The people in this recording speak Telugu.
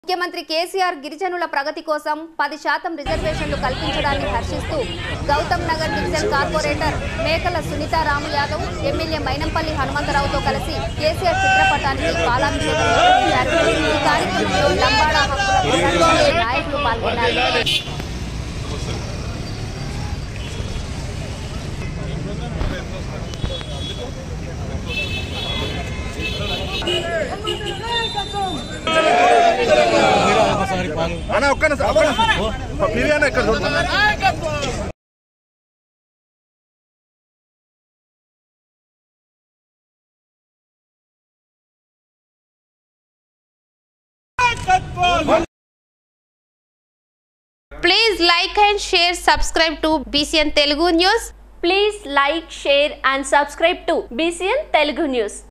ముఖ్యమంత్రి కేసీఆర్ గిరిజనుల ప్రగతి కోసం పది శాతం రిజర్వేషన్లు కల్పించడాన్ని హర్షిస్తూ Gautam Nagar division corporator Mekala Sunitha Ramu Yadav MLA Mynampally హనుమంతరావుతో కలిసి కేసీఆర్ చిత్రపటానికి పాలాభిషేకం నిర్వహించారు ఈ కార్యక్రమంలో లంబాడా హక్కుల పోరాటం నాయకులు పాల్గొన్నారు అన్న ఒక్క నిమిషం, ఒక్క నిమిషం. మీరే అన్న ఇక్కడ చూడండి. Please like and share, subscribe to BCN Telugu News. Please like, share and subscribe to BCN Telugu News.